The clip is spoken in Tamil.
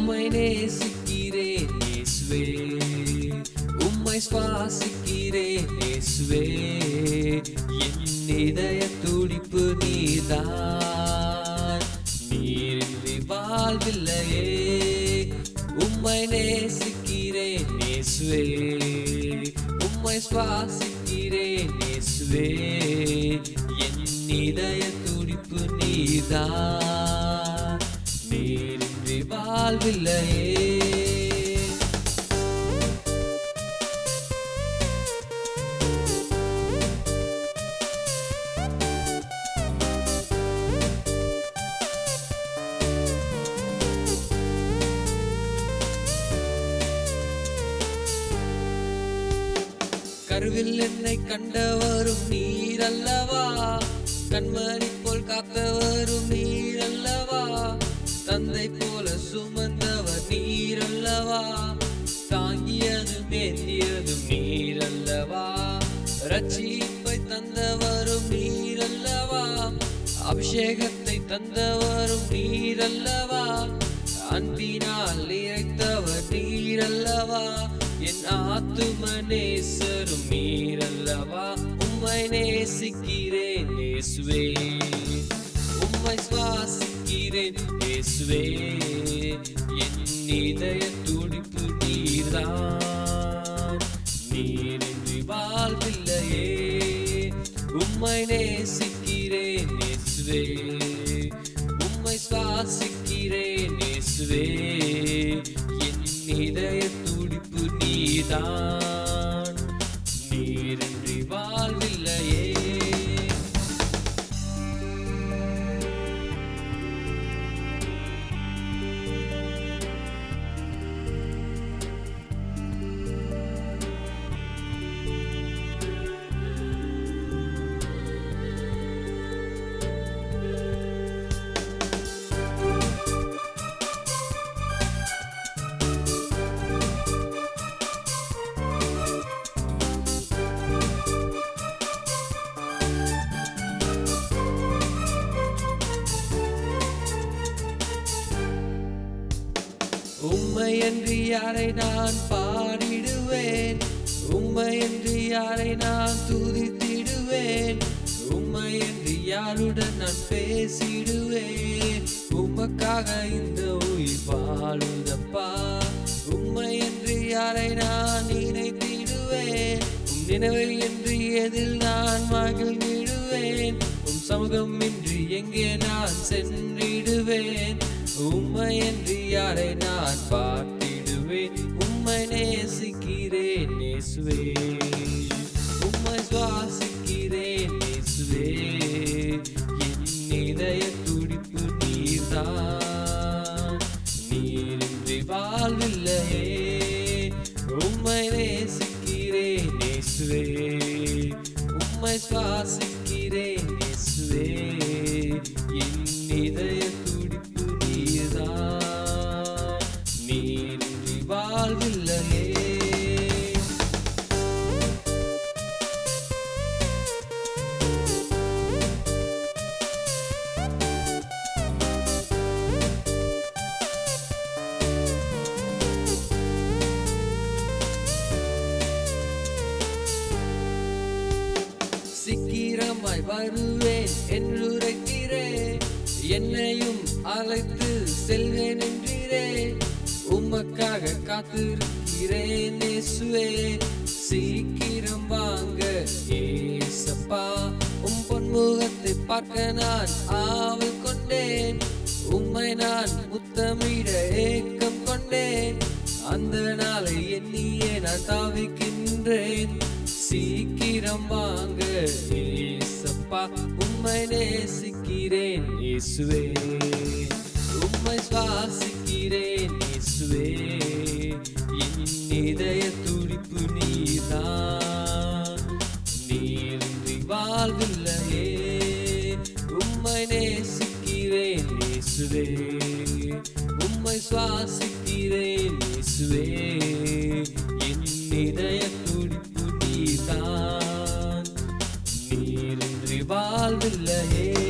உம்மை நேசிக்கிறேன் இயேசுவே உம்மை சுவாசிக்கிறேன் இயேசுவே என் இதய துடிப்பு நீதான் நீரின்றி வாழ்வில்லையே உம்மை நேசிக்கிறேன் இயேசுவே உம்மை சுவாசிக்கிறேன் இயேசுவே என் இதய துடிப்பு நீதான் நீரின்றி வாழ்வில்லையே கருவில் என்னை கண்டவரும் நீர் அல்லவா கண்மணி போல் காத்தவரும் நீர் அல்லவா தந்தை போல சுமந்தவர் நீர் அல்லவா தாங்கியதும் ஏந்தியதும் நீர் அல்லவா ரட்சிப்பை தந்தவரும் நீர் அல்லவா அபிஷேகத்தை தந்தவரும் நீர் அல்லவா அன்பினால் இறைத்தவர் நீர் அல்லவா என் ஆத்தும நேசரும் நீர் அல்லவா உம்மை நேசிக்கிறேன் இயேசுவே உம்மை சுவாசிக்கிறேன் இயேசுவே என் இதய துடிப்பு நீர்தான் நீரின்றி வாழ்வில்லையே உம்மை நேசிக்கிறேன் இயேசுவே உம்மை சுவாசிக்கிறேன் இயேசுவே என் இதய துடிப்பு நீதான் நீரின்றி வாழ்வில்லையே உம்மையன்றி யாரை நான் பாடிடுவேன் உம்மையன்றி யாரை நான் துதித்திடுவேன் உம்மையன்றி யாருடன் நான் பேசிடுவேன் உமக்காக இந்த உயிர் வாழுதப்பா உம்மையன்றி யாரை நான் நினைத்திடுவேன் உம் நினைவில் என்று எதில் நான் மகிழ்ந்திடுவேன் உம் சமூகம் இன்றி எங்கே நான் சென்றிடுவேன் உம்மையன்றி யாரை நான் பார்த்திடுவேன் உம்மை நேசிக்கிறேன் நேசுவே உம்மை சுவாசிக்கிறேன் நேசுவே என் இதய துடிப்பு நீர்தான் நீரின்றி வாழ்வில்லையே உம்மை நேசிக்கிறேன் நேசுவே உம்மை சுவாசிக்கிறேன் நேசுவே என் இதய துடிப்பு நீர்தான் நீரின்றி வாழ்வில்லையே சீக்கிரமாய் வருவேன் என்றுரைக்கிறே என்னையும் அழைத்து செல்வேன் என்றீரே உமக்காக காத்திருக்கிறேன் இயேசுவே சீக்கிரம் வாங்க ஏசப்பா உம் பொன்முகத்தை பார்க்க நான் ஆவல் கொண்டேன் உம்மை நான் முத்தமிட ஏக்கம் கொண்டேன் அந்த நாளை எண்ணியே நான் தாவிக்கின்றேன் சீக்கிரம் வாங்க ஏசப்பா உம்மை நேசிக்கிறேன் இயேசுவே உம்மை சுவாசிக்கிறேன் இயேசுவே என் இதய துடிப்பு நீதான் நீரின்றி வாழ்வில்லையே உம்மை நேசிக்கிறேன் இயேசுவே உம்மை சுவாசிக்கிறேன் இயேசுவே என் இதய துடிப்பு நீதான் நீரின்றி வாழ்வில்லையே